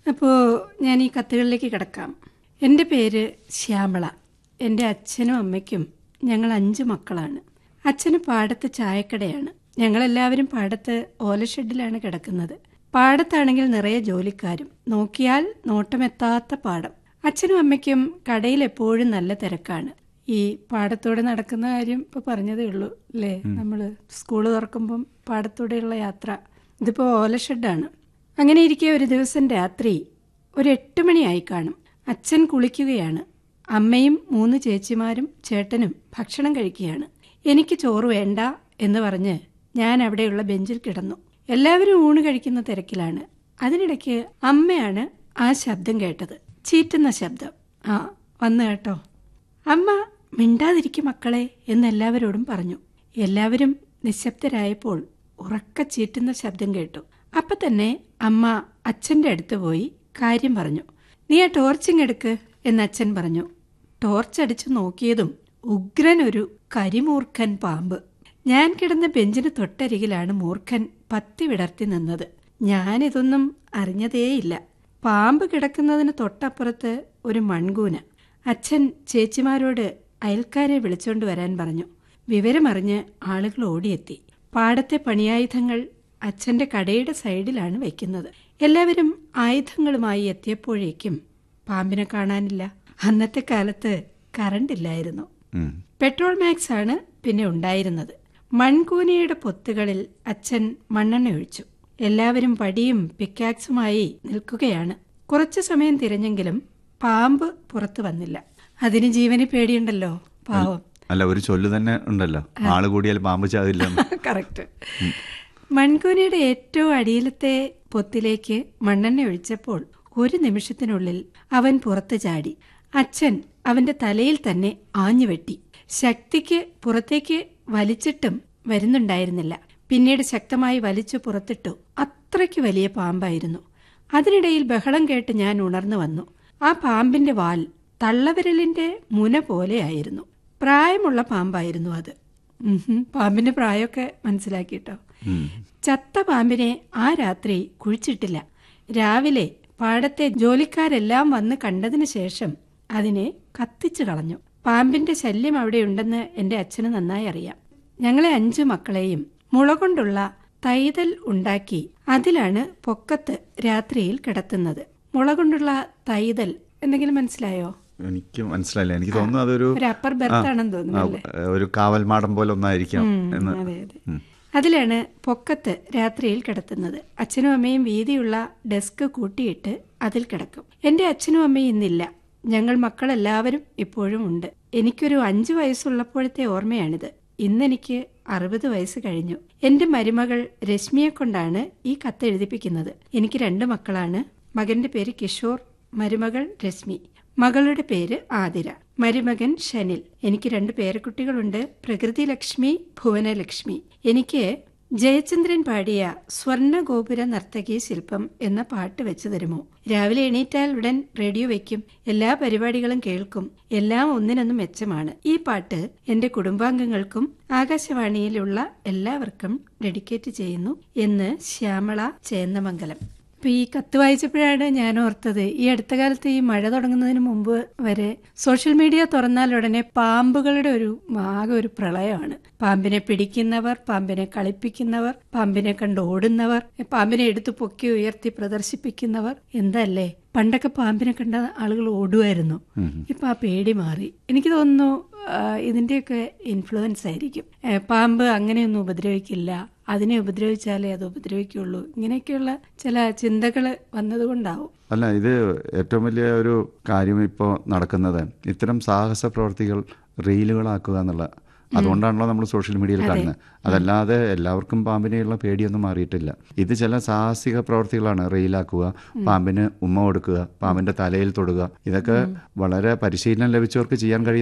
അപ്പോൾ ഞാൻ ഈ കത്തുകളിലേക്ക് കിടക്കാം എൻ്റെ പേര് ശ്യാമള എൻ്റെ അച്ഛനും അമ്മയ്ക്കും ഞങ്ങൾ അഞ്ച് മക്കളാണ് അച്ഛന് പാടത്ത് ചായക്കടയാണ് ഞങ്ങളെല്ലാവരും പാടത്ത് ഓലഷെഡിലാണ് കിടക്കുന്നത് പാടത്താണെങ്കിൽ നിറയെ ജോലിക്കാരും നോക്കിയാൽ നോട്ടമെത്താത്ത പാടം അച്ഛനും അമ്മയ്ക്കും കടയിൽ എപ്പോഴും നല്ല തിരക്കാണ് ഈ പാടത്തൂടെ നടക്കുന്ന കാര്യം ഇപ്പൊ പറഞ്ഞതേ ഉള്ളൂ അല്ലേ നമ്മള് സ്കൂള് തുറക്കുമ്പം പാടത്തൂടെയുള്ള യാത്ര ഇതിപ്പോ ഓലഷെഡാണ് അങ്ങനെ ഇരിക്കെ ഒരു ദിവസം രാത്രി ഒരു എട്ട് മണിയായി കാണും അച്ഛൻ കുളിക്കുകയാണ് അമ്മയും മൂന്ന് ചേച്ചിമാരും ചേട്ടനും ഭക്ഷണം കഴിക്കുകയാണ് എനിക്ക് ചോറ് വേണ്ട എന്ന് പറഞ്ഞ് ഞാൻ അവിടെയുള്ള ബെഞ്ചിൽ കിടന്നു എല്ലാവരും ഊണ് കഴിക്കുന്ന തിരക്കിലാണ് അതിനിടയ്ക്ക് അമ്മയാണ് ആ ശബ്ദം കേട്ടത് ചീറ്റുന്ന ശബ്ദം ആ വന്നു കേട്ടോ അമ്മ മിണ്ടാതിരിക്കും മക്കളെ എന്ന് എല്ലാവരോടും പറഞ്ഞു എല്ലാവരും നിശബ്ദരായപ്പോൾ ഉറക്ക ചീറ്റുന്ന ശബ്ദം കേട്ടു അപ്പൊ തന്നെ അമ്മ അച്ഛന്റെ അടുത്ത് പോയി കാര്യം പറഞ്ഞു നീ ആ ടോർച്ചിങ് എടുക്ക് എന്ന് അച്ഛൻ പറഞ്ഞു ടോർച്ച് അടിച്ചു നോക്കിയതും ഉഗ്രൻ ഒരു കരിമൂർഖൻ പാമ്പ് ഞാൻ കിടന്ന ബെഞ്ചിന് തൊട്ടരികിലാണ് മൂർഖൻ പത്തി വിടർത്തി നിന്നത് ഞാനിതൊന്നും അറിഞ്ഞതേയില്ല പാമ്പ് കിടക്കുന്നതിന് തൊട്ടപ്പുറത്ത് ഒരു മൺകൂന അച്ഛൻ ചേച്ചിമാരോട് അയൽക്കാരെ വിളിച്ചോണ്ട് വരാൻ പറഞ്ഞു വിവരമറിഞ്ഞ് ആളുകൾ ഓടിയെത്തി പാടത്തെ പണിയായുധങ്ങൾ അച്ഛന്റെ കടയുടെ സൈഡിലാണ് വയ്ക്കുന്നത് എല്ലാവരും ആയുധങ്ങളുമായി എത്തിയപ്പോഴേക്കും പാമ്പിനെ കാണാനില്ല അന്നത്തെ കാലത്ത് കറണ്ട് ഇല്ലായിരുന്നു ഉം. പെട്രോൾ മാക്സ് ആണ് പിന്നെ ഉണ്ടായിരുന്നത് മൺകൂനയുടെ പൊത്തുകളിൽ അച്ഛൻ മണ്ണെണ്ണ ഒഴിച്ചു എല്ലാവരും പടിയും പിക്കാക്സുമായി നിൽക്കുകയാണ് കുറച്ചു സമയം തിരഞ്ഞെങ്കിലും പാമ്പ് പുറത്തു വന്നില്ല അതിന് ജീവന് പേടിയുണ്ടല്ലോ പാവം അല്ല ഒരു ചൊല്ല് തന്നെ ഉണ്ടല്ലോ ആള് കൂടിയാൽ പാമ്പ് ചാവില്ല കറക്റ്റ് മൺകൂനയുടെ ഏറ്റവും അടിയിലത്തെ പൊത്തിലേക്ക് മണ്ണെണ്ണ ഒഴിച്ചപ്പോൾ ഒരു നിമിഷത്തിനുള്ളിൽ അവൻ പുറത്തു ചാടി അച്ഛൻ അവന്റെ തലയിൽ തന്നെ ആഞ്ഞു വെട്ടി ശക്തിക്ക് പുറത്തേക്ക് വലിച്ചിട്ടും വരുന്നുണ്ടായിരുന്നില്ല പിന്നീട് ശക്തമായി വലിച്ചു പുറത്തിട്ടു അത്രയ്ക്ക് വലിയ പാമ്പായിരുന്നു അതിനിടയിൽ ബഹളം കേട്ട് ഞാൻ ഉണർന്നു വന്നു ആ പാമ്പിന്റെ വാൽ തള്ളവിരലിന്റെ മുന പോലെയായിരുന്നു പ്രായമുള്ള പാമ്പായിരുന്നു അത് ഉഹും, പാമ്പിന്റെ പ്രായമൊക്കെ മനസ്സിലാക്കിട്ടോ ചത്ത പാമ്പിനെ ആ രാത്രി കുഴിച്ചിട്ടില്ല രാവിലെ പാടത്തെ ജോലിക്കാരെല്ലാം വന്ന് കണ്ടതിന് ശേഷം അതിനെ കത്തിച്ചു കളഞ്ഞു പാമ്പിന്റെ ശല്യം അവിടെയുണ്ടെന്ന് എന്റെ അച്ഛന് നന്നായി അറിയാം ഞങ്ങളെ അഞ്ചു മക്കളെയും മുള കൊണ്ടുള്ള തൈതൽ ഉണ്ടാക്കി അതിലാണ് പൊക്കത്ത് രാത്രിയിൽ കിടത്തുന്നത് മുള കൊണ്ടുള്ള തൈതൽ എന്തെങ്കിലും മനസ്സിലായോ എനിക്ക് മനസ്സിലായില്ല എനിക്ക് തോന്നുന്നു അതൊരു ഒരു അപ്പർ ബെർത്ത് ആണെന്ന് തോന്നുന്നു ആ, അല്ലേ ഒരു കാവൽമാടം പോലെ ഒന്നായിരിക്കാം എന്ന് അതെ അതെ അതിലാണ് പൊക്കത്ത് രാത്രിയിൽ കിടത്തുന്നത് അച്ഛനും അമ്മയും വീതിയുള്ള ഡെസ്ക് കൂട്ടിയിട്ട് അതിൽ കിടക്കും എന്റെ അച്ഛനും അമ്മയും ഇന്നില്ല ഞങ്ങൾ മക്കളെല്ലാവരും ഇപ്പോഴും ഉണ്ട് എനിക്കൊരു അഞ്ചു വയസ്സുള്ളപ്പോഴത്തെ ഓർമ്മയാണിത് ഇന്നെനിക്ക് അറുപത് വയസ്സ് കഴിഞ്ഞു എന്റെ മരുമകൾ രശ്മിയെ കൊണ്ടാണ് ഈ കത്ത് എഴുതിപ്പിക്കുന്നത് എനിക്ക് രണ്ട് മക്കളാണ് മകന്റെ പേര് കിഷോർ മരുമകൾ രശ്മി മകളുടെ പേര് ആതിര മരുമകൻ ഷനിൽ എനിക്ക് രണ്ട് പേരക്കുട്ടികളുണ്ട് പ്രകൃതി ലക്ഷ്മി ഭുവനലക്ഷ്മി എനിക്ക് ജയചന്ദ്രൻ പാടിയ സ്വർണ്ണഗോപുര നർത്തകി ശില്പം എന്ന പാട്ട് വെച്ചു തരുമോ രാവിലെ എണീറ്റാൽ ഉടൻ റേഡിയോ വെക്കും എല്ലാ പരിപാടികളും കേൾക്കും എല്ലാം ഒന്നിനൊന്ന് മെച്ചമാണ് ഈ പാട്ട് എന്റെ കുടുംബാംഗങ്ങൾക്കും ആകാശവാണിയിലുള്ള എല്ലാവർക്കും ഡെഡിക്കേറ്റ് ചെയ്യുന്നു എന്ന് ശ്യാമള ചേന്നമംഗലം ഇപ്പൊ ഈ കത്ത് വായിച്ചപ്പോഴാണ് ഞാൻ ഓർത്തത് ഈ അടുത്ത കാലത്ത് ഈ മഴ തുടങ്ങുന്നതിന് മുമ്പ് വരെ സോഷ്യൽ മീഡിയ തുറന്നാൽ ഉടനെ പാമ്പുകളുടെ ഒരു ആകെ ഒരു പ്രളയമാണ് പാമ്പിനെ പിടിക്കുന്നവർ പാമ്പിനെ കളിപ്പിക്കുന്നവർ പാമ്പിനെ കണ്ട് ഓടുന്നവർ പാമ്പിനെ എടുത്തു പൊക്കി ഉയർത്തി പ്രദർശിപ്പിക്കുന്നവർ എന്തല്ലേ പണ്ടൊക്കെ പാമ്പിനെ കണ്ട ആളുകൾ ഓടുമായിരുന്നു ഇപ്പൊ ആ പേടി മാറി എനിക്ക് തോന്നുന്നു ആ, ഇതിന്റെയൊക്കെ ഇൻഫ്ലുവൻസ് ആയിരിക്കും ഏ, പാമ്പ് അങ്ങനെയൊന്നും ഉപദ്രവിക്കില്ല അതിനെ ഉപദ്രവിച്ചാലേ അത് ഉപദ്രവിക്കുള്ളൂ ഇങ്ങനെയൊക്കെയുള്ള ചില ചിന്തകൾ വന്നതുകൊണ്ടാവും അല്ല ഇത് ഏറ്റവും വലിയ ഒരു കാര്യം ഇപ്പോൾ നടക്കുന്നത് ഇത്തരം സാഹസ പ്രവർത്തികൾ റീലുകളാക്കുക എന്നുള്ള അതുകൊണ്ടാണല്ലോ നമ്മൾ സോഷ്യൽ മീഡിയയിൽ കാണുന്നത് അതല്ലാതെ എല്ലാവർക്കും പാമ്പിനെയുള്ള പേടിയൊന്നും മാറിയിട്ടില്ല ഇത് ചില സാഹസിക പ്രവർത്തികളാണ് റീലാക്കുക പാമ്പിന് ഉമ്മ കൊടുക്കുക പാമ്പിന്റെ തലയിൽ തൊടുക ഇതൊക്കെ വളരെ പരിശീലനം ലഭിച്ചവർക്ക് ചെയ്യാൻ കഴിയുന്ന